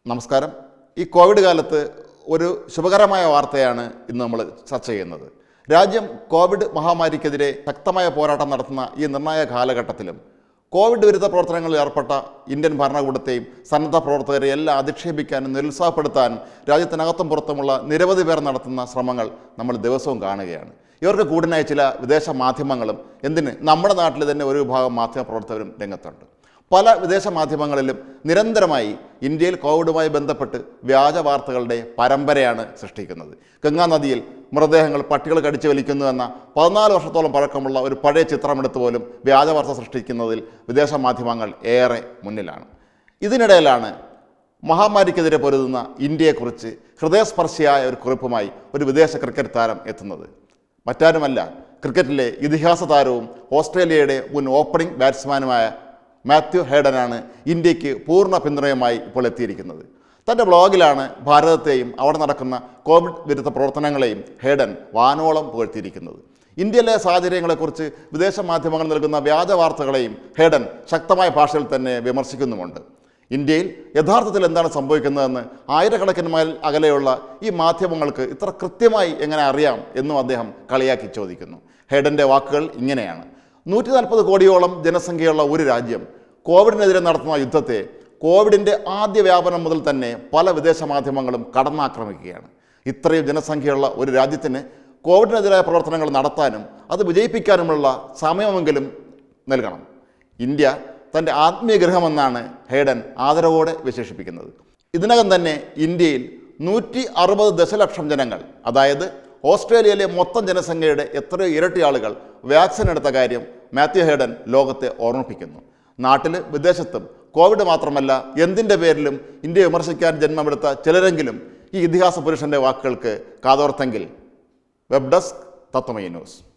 നമസ്കാരം ഈ കോവിഡ് കാലത്ത് ഒരു ശുഭകരമായ വാർത്തയാണ് ഇന്ന് നമ്മൾ ചർച്ച ചെയ്യുന്നത് രാജ്യം കോവിഡ് മഹാമാരിക്കെതിരെ ശക്തമായ പോരാട്ടം നടത്തുന്ന ഈ നിർണായക കാലഘട്ടത്തിലും കോവിഡ് വിരുദ്ധ പ്രവർത്തനങ്ങളിൽ ഏർപ്പെട്ട ഇന്ത്യൻ ഭരണകൂടത്തെയും സന്നദ്ധ പ്രവർത്തകരെ എല്ലാം അധിക്ഷേപിക്കാനും നിരുത്സാഹപ്പെടുത്താനും രാജ്യത്തിനകത്തും പുറത്തുമുള്ള നിരവധി പേർ നടത്തുന്ന ശ്രമങ്ങൾ നമ്മൾ ദിവസവും കാണുകയാണ് ഇവർക്ക് കൂടിനായി ചില വിദേശ മാധ്യമങ്ങളും എന്തിന് നമ്മുടെ നാട്ടിൽ തന്നെ ഒരു വിഭാഗം മാധ്യമപ്രവർത്തകരും രംഗത്തുണ്ട് പല വിദേശ മാധ്യമങ്ങളിലും നിരന്തരമായി ഇന്ത്യയിൽ കോവിഡുമായി ബന്ധപ്പെട്ട് വ്യാജ വാർത്തകളുടെ പരമ്പരയാണ് സൃഷ്ടിക്കുന്നത് ഗംഗാ നദിയിൽ മൃതദേഹങ്ങൾ പട്ടികൾ കടിച്ചു വലിക്കുന്നു എന്ന പതിനാല് വർഷത്തോളം പഴക്കമുള്ള ഒരു പഴയ ചിത്രമെടുത്ത് പോലും വ്യാജ വാർത്ത സൃഷ്ടിക്കുന്നതിൽ വിദേശ മാധ്യമങ്ങൾ ഏറെ മുന്നിലാണ് ഇതിനിടയിലാണ് മഹാമാരിക്കെതിരെ പൊരുതുന്ന ഇന്ത്യയെക്കുറിച്ച് ഹൃദയസ്പർശിയായ ഒരു കുറിപ്പുമായി ഒരു വിദേശ ക്രിക്കറ്റ് താരം എത്തുന്നത് മറ്റാരുമല്ല ക്രിക്കറ്റിലെ ഇതിഹാസ താരവും ഓസ്ട്രേലിയയുടെ മുൻ ഓപ്പണിംഗ് ബാറ്റ്സ്മാനുമായ മാത്യു ഹേഡനാണ് ഇന്ത്യക്ക് പൂർണ്ണ പിന്തുണയുമായി ഇപ്പോൾ എത്തിയിരിക്കുന്നത് തൻ്റെ ബ്ലോഗിലാണ് ഭാരതത്തെയും അവിടെ നടക്കുന്ന കോവിഡ് വിരുദ്ധ പ്രവർത്തനങ്ങളെയും ഹേഡൻ വാനോളം പുകഴ്ത്തിയിരിക്കുന്നത് ഇന്ത്യയിലെ സാഹചര്യങ്ങളെക്കുറിച്ച് വിദേശ മാധ്യമങ്ങൾ നൽകുന്ന വ്യാജ വാർത്തകളെയും ഹേഡൻ ശക്തമായ ഭാഷയിൽ തന്നെ വിമർശിക്കുന്നുമുണ്ട് ഇന്ത്യയിൽ യഥാർത്ഥത്തിൽ എന്താണ് സംഭവിക്കുന്നതെന്ന് ആയിരക്കണക്കിന് മൈൽ അകലെയുള്ള ഈ മാധ്യമങ്ങൾക്ക് ഇത്ര കൃത്യമായി എങ്ങനെ അറിയാം എന്നും അദ്ദേഹം കളിയാക്കി ചോദിക്കുന്നു ഹേഡൻ്റെ വാക്കുകൾ ഇങ്ങനെയാണ് നൂറ്റി നാൽപ്പത് കോടിയോളം ജനസംഖ്യയുള്ള ഒരു രാജ്യം കോവിഡിനെതിരെ നടത്തുന്ന യുദ്ധത്തെ കോവിഡിൻ്റെ ആദ്യ വ്യാപനം മുതൽ തന്നെ പല വിദേശ മാധ്യമങ്ങളും കടന്നാക്രമിക്കുകയാണ് ഇത്രയും ജനസംഖ്യയുള്ള ഒരു രാജ്യത്തിന് കോവിഡിനെതിരായ പ്രവർത്തനങ്ങൾ നടത്താനും അത് വിജയിപ്പിക്കാനുമുള്ള സമയമെങ്കിലും നൽകണം ഇന്ത്യ തൻ്റെ ആത്മീയഗ്രഹമെന്നാണ് ഹേഡൻ ആദരവോടെ വിശേഷിപ്പിക്കുന്നത് ഇതിനകം തന്നെ ഇന്ത്യയിൽ നൂറ്റി അറുപത് ദശലക്ഷം ജനങ്ങൾ അതായത് ഓസ്ട്രേലിയയിലെ മൊത്തം ജനസംഖ്യയുടെ എത്രയോ ഇരട്ടി ആളുകൾ വാക്സിൻ എടുത്ത കാര്യം മാത്യു ഹേഡൻ ലോകത്തെ ഓർമ്മിപ്പിക്കുന്നു നാട്ടിൽ വിദേശത്തും കോവിഡ് മാത്രമല്ല എന്തിൻ്റെ പേരിലും ഇന്ത്യ വിമർശിക്കാൻ ജന്മമെടുത്ത ചിലരെങ്കിലും ഈ ഇതിഹാസ പുരുഷൻ്റെ വാക്കുകൾക്ക് കാതോർത്തെങ്കിൽ വെബ് ഡെസ്ക് തത്വമയി ന്യൂസ്